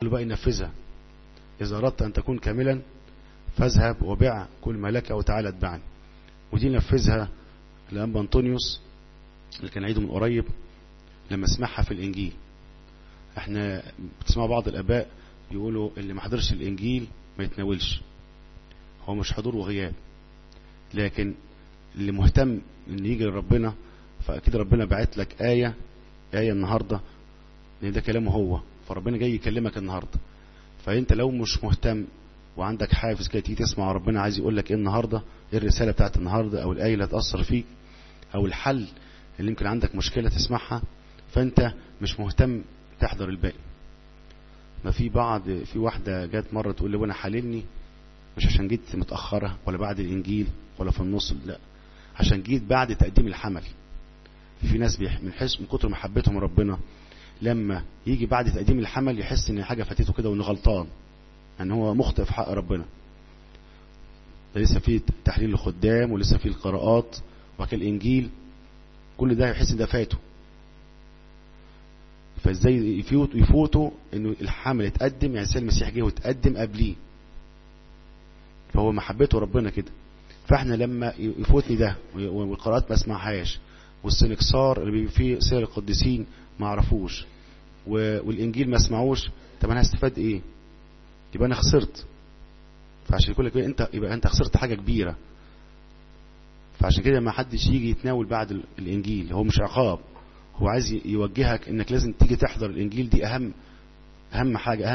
بقى ينفذها إذا أردت أن تكون كاملا فاذهب وبع كل ما لك وتعالى اتبعني ودي نفذها الأنبا أنطونيوس اللي كان عيده من قريب لما سمعها في الإنجيل احنا بتسمع بعض الآباء يقولوا اللي ما حضرش الإنجيل ما يتناولش هو مش حضور وغياب لكن اللي مهتم ان يجي لربنا فأكيد ربنا بعت لك آية آية النهاردة لأن ده كلامه هو فربنا جاي يكلمك النهاردة فأنت لو مش مهتم وعندك حافز كده تيجي تسمع ربنا عايز يقول لك ايه النهارده ايه الرساله بتاعت النهارده او الايه اللي هتاثر فيك او الحل اللي يمكن عندك مشكله تسمعها فانت مش مهتم تحضر الباقي ما في بعض في واحده جت مره تقول لي وانا حللني مش عشان جيت متاخره ولا بعد الانجيل ولا في النص لا عشان جيت بعد تقديم الحمل في ناس من حس من كتر محبتهم ربنا لما يجي بعد تقديم الحمل يحس ان حاجه فاتته كده وانه غلطان ان هو مخطئ في حق ربنا ده لسه في تحليل الخدام ولسه في القراءات وكان الانجيل كل ده يحس ان ده فاته فازاي يفوت يفوتوا انه الحمل اتقدم يعني سيد المسيح جه واتقدم قبليه فهو محبته ربنا كده فاحنا لما يفوتني ده والقراءات ما اسمعهاش والسنكسار اللي بيبقى فيه سير القديسين ما اعرفوش والانجيل ما اسمعوش طب انا هستفاد ايه يبقى انا خسرت فعشان يقول لك انت يبقى انت خسرت حاجه كبيره فعشان كده ما حدش يجي يتناول بعد الانجيل هو مش عقاب هو عايز يوجهك انك لازم تيجي تحضر الانجيل دي اهم اهم حاجه أهم